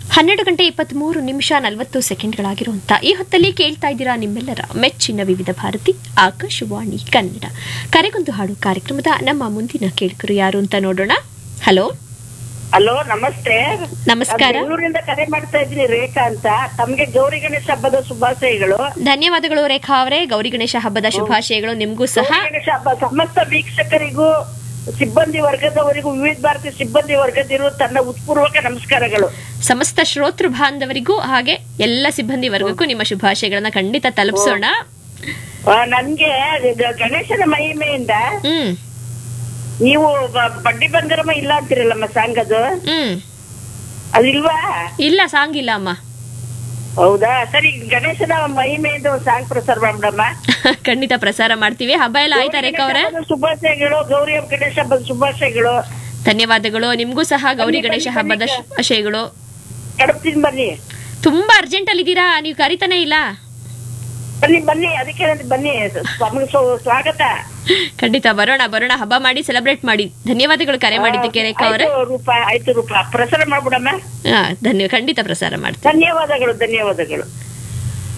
ಹನ್ನೆರಡು ಗಂಟೆ ಇಪ್ಪತ್ತ್ಮೂರು ನಿಮಿಷ ನಲವತ್ತು ಸೆಕೆಂಡ್ಗಳಾಗಿರುವಂಥ ಈ ಹೊತ್ತಲ್ಲಿ ಕೇಳ್ತಾ ಇದ್ದೀರಾ ನಿಮ್ಮೆಲ್ಲರ ಮೆಚ್ಚಿನ ವಿವಿಧ ಭಾರತಿ ಆಕಾಶವಾಣಿ ಕನ್ನಡ ಕರೆಗೊಂದು ಹಾಡು ಕಾರ್ಯಕ್ರಮದ ನಮ್ಮ ಮುಂದಿನ ಕೇಳಿಕರು ಯಾರು ಅಂತ ನೋಡೋಣ ಹಲೋ ಹಲೋ ನಮಸ್ತೆ ನಮಸ್ಕಾರ. ನಾನ್ ಬೆಂಗಳೂರಿಂದ ಕರೆ ಮಾಡ್ತಾ ಇದ್ದೀನಿ ರೇಖಾ ಅಂತ ತಮ್ಗೆ ಗೌರಿ ಗಣೇಶ ಹಬ್ಬದ ಶುಭಾಶಯಗಳು ಧನ್ಯವಾದಗಳು ರೇಖಾ ಅವರೇ ಗೌರಿ ಗಣೇಶ ಹಬ್ಬದ ಶುಭಾಶಯಗಳು ನಿಮಗೂ ಸಹ ಗೌರಿ ಗಣೇಶ ಹಬ್ಬ ಸಮಸ್ತ ವೀಕ್ಷಕರಿಗೂ ಸಿಬ್ಬಂದಿ ವರ್ಗದವರಿಗೂ ವಿವಿಧ ಭಾರತಿ ಸಿಬ್ಬಂದಿ ವರ್ಗದಿರು ತನ್ನ ಉತ್ಪೂರ್ವಕ ನಮಸ್ಕಾರಗಳು ಸಮಸ್ತ ಶ್ರೋತೃ ಬಾಂಧವರಿಗೂ ಹಾಗೆ ಎಲ್ಲ ಸಿಬ್ಬಂದಿ ವರ್ಗಕ್ಕೂ ನಿಮ್ಮ ಶುಭಾಶಯಗಳನ್ನ ಖಂಡಿತ ತಲುಪಿಸೋಣ ಆ, ನನ್ಗೆ ಗ- ಗಣೇಶನ ಮಹಿಮೆಯಿಂದ ಹ್ಮ್ ನೀವು ಬ- ಬಡ್ಡಿ ಬಂಗಾರಮ್ಮ ಇಲ್ಲ ಅಂತೀರಲ್ಲಮ್ಮ ಸಾಂಗ್ ಅದು ಹ್ಮ್ ಅದಿಲ್ವಾ ಇಲ್ಲ ಸಾಂಗ್ ಇಲ್ಲ ಅಮ್ಮ ಹೌದಾ ಸರಿ ಗಣೇಶನ ಮಹಿಮೆಯಿಂದ ಒಂದು ಸಾಂಗ್ ಪ್ರಸಾರ ಮಾಡ್ಬಿಡಮ್ಮ ಖಂಡಿತ ಪ್ರಸಾರ ಮಾಡ್ತೀವಿ ಹಬ್ಬ ಎಲ್ಲ ಆಯ್ತಾ ರೇಖಾ ಅವರೇ ಗಣೇಶ ಹಬ್ಬದ ಶುಭಾಶಯಗಳು ಗೌರಿ ಹಬ್ಬ ಗಣೇಶ ಹಬ್ಬದ ಶುಭಾಶಯಗಳು ಧನ್ಯವಾದಗಳು ನಿಮ್ಗೂ ಸಹ ಗೌರಿ ಬನ್ನಿ, ಗಣೇಶ ಬನ್ನಿ, ಹಬ್ಬದ ಬನ್ನಿ. ಶುಭಾಶಯಗಳು ಕಡಪ್ತೀನಿ ಬನ್ನಿ ತುಂಬಾ ಅರ್ಜೆಂಟ್ ಅಲ್ಲಿ ಇದ್ದೀರಾ ನೀವು ಕರಿತಾನೆ ಇಲ್ಲ ಬನ್ನಿ ಬನ್ನಿ ಅದಕ್ಕೆ ನಾನು ಬನ್ನಿ ತಮಗೆ ಸ್ವ- ಸ್ವಾಗತ ಖಂಡಿತ ಬರೋಣ ಬರೋಣ ಹಬ್ಬ ಮಾಡಿ ಸೆಲೆಬ್ರೇಟ್ ಮಾಡಿ ಧನ್ಯವಾದಗಳು ಕರೆ ಮಾಡಿದ್ದಕ್ಕೆ ರೇಖಾ ಅವರೇ ಆಯ್ತು ರೂಪ ಆಯ್ತು ರೂಪ ಪ್ರಸಾರ ಮಾಡ್ಬಿಡಮ್ಮ ಹಾ ಧನ್ಯ ಖಂಡಿತ ಪ್ರಸಾರ ಮಾಡ್ತೀನಿ ಧನ್ಯವಾದಗಳು ಧನ್ಯವಾದಗಳು